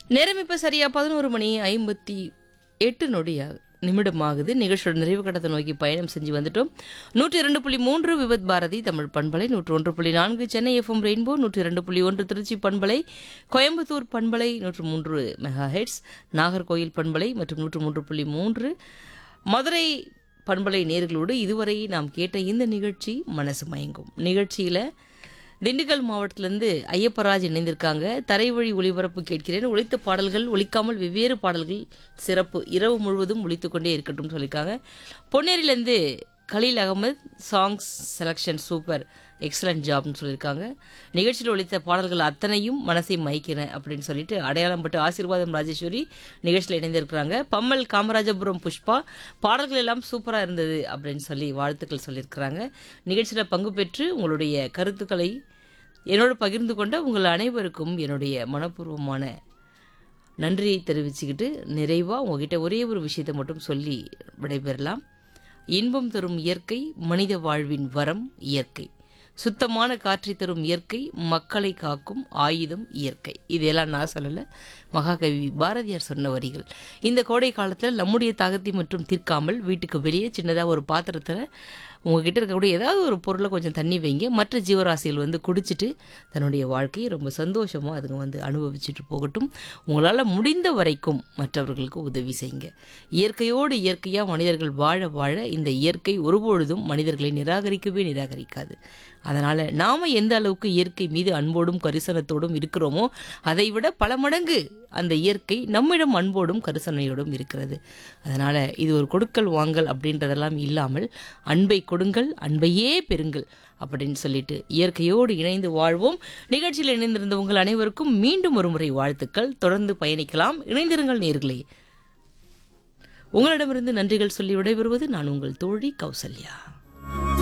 நேரம் இப்போ சரியா பதினோரு மணி ஐம்பத்தி எட்டு நொடியா நிமிடம் ஆகுது நிகழ்ச்சியோட நிறைவு கட்டத்தை நோக்கி பயணம் செஞ்சு வந்துட்டோம் நூற்றி இரண்டு புள்ளி மூன்று விபத் பாரதி தமிழ் பண்பலை நூற்று ஒன்று புள்ளி நான்கு சென்னை எஃப்எம் ரெயின்போ நூற்றி இரண்டு புள்ளி ஒன்று திருச்சி பண்பலை கோயம்புத்தூர் பண்பலை நூற்று மூன்று மெகா ஹெட்ஸ் நாகர்கோயில் பண்பலை மற்றும் நூற்று மூன்று புள்ளி மூன்று மதுரை பண்பலை நேர்களோடு இதுவரை நாம் கேட்ட இந்த நிகழ்ச்சி மனசு மயங்கும் நிகழ்ச்சியில் திண்டுக்கல் மாவட்டத்திலேருந்து ஐயப்பராஜ் இணைந்திருக்காங்க தரைவழி ஒளிபரப்பு கேட்கிறேன் ஒலித்த பாடல்கள் ஒலிக்காமல் வெவ்வேறு பாடல்கள் சிறப்பு இரவு முழுவதும் ஒலித்து கொண்டே இருக்கட்டும் சொல்லியிருக்காங்க பொன்னேரியிலேருந்து Khaleel Ahmed songs selection super excellent ஜாப்னு சொல்லியிருக்காங்க நிகழ்ச்சியில் ஒலித்த பாடல்கள் அத்தனையும் மனசை மயக்கிறேன் அப்படின்னு சொல்லிட்டு அடையாளம் பட்டு ஆசீர்வாதம் ராஜேஸ்வரி நிகழ்ச்சியில் இணைந்திருக்கிறாங்க பம்மல் காமராஜபுரம் புஷ்பா பாடல்கள் எல்லாம் சூப்பராக இருந்தது அப்படின்னு சொல்லி வாழ்த்துக்கள் சொல்லியிருக்கிறாங்க நிகழ்ச்சியில் பங்கு பெற்று உங்களுடைய கருத்துக்களை என்னோடு பகிர்ந்து கொண்ட உங்கள் அனைவருக்கும் என்னுடைய மனப்பூர்வமான நன்றியை தெரிவிச்சுக்கிட்டு நிறைவாக உங்ககிட்ட ஒரே ஒரு விஷயத்தை மட்டும் சொல்லி விடைபெறலாம் இன்பம் தரும் இயற்கை மனித வாழ்வின் வரம் இயற்கை சுத்தமான காற்றை தரும் இயற்கை மக்களை காக்கும் ஆயுதம் இயற்கை இதெல்லாம் நான் சொல்லலை மகாகவி பாரதியார் சொன்ன வரிகள் இந்த கோடை காலத்தில் நம்முடைய தாகத்தை மற்றும் தீர்க்காமல் வீட்டுக்கு வெளியே சின்னதாக ஒரு பாத்திரத்தில் உங்ககிட்ட இருக்கக்கூடிய ஏதாவது ஒரு பொருளை கொஞ்சம் தண்ணி வைங்க மற்ற ஜீவராசிகள் வந்து குடிச்சிட்டு தன்னுடைய வாழ்க்கையை ரொம்ப சந்தோஷமாக அதுங்க வந்து அனுபவிச்சுட்டு போகட்டும் உங்களால் முடிந்த வரைக்கும் மற்றவர்களுக்கு உதவி செய்யுங்க இயற்கையோடு இயற்கையாக மனிதர்கள் வாழ வாழ இந்த இயற்கை ஒருபொழுதும் மனிதர்களை நிராகரிக்கவே நிராகரிக்காது அதனால் நாம் எந்த அளவுக்கு இயற்கை மீது அன்போடும் கரிசனத்தோடும் இருக்கிறோமோ அதை விட பல மடங்கு அந்த இயற்கை நம்மிடம் அன்போடும் கரிசனையோடும் இருக்கிறது அதனால் இது ஒரு கொடுக்கல் வாங்கல் அப்படின்றதெல்லாம் இல்லாமல் அன்பை கொடுங்கள் அன்பையே பெறுங்கள் அப்படின்னு சொல்லிட்டு இயற்கையோடு இணைந்து வாழ்வோம் நிகழ்ச்சியில் இணைந்திருந்த உங்கள் அனைவருக்கும் மீண்டும் ஒரு முறை வாழ்த்துக்கள் தொடர்ந்து பயணிக்கலாம் இணைந்திருங்கள் நேர்களே உங்களிடமிருந்து நன்றிகள் சொல்லி விடைபெறுவது நான் உங்கள் தோழி கௌசல்யா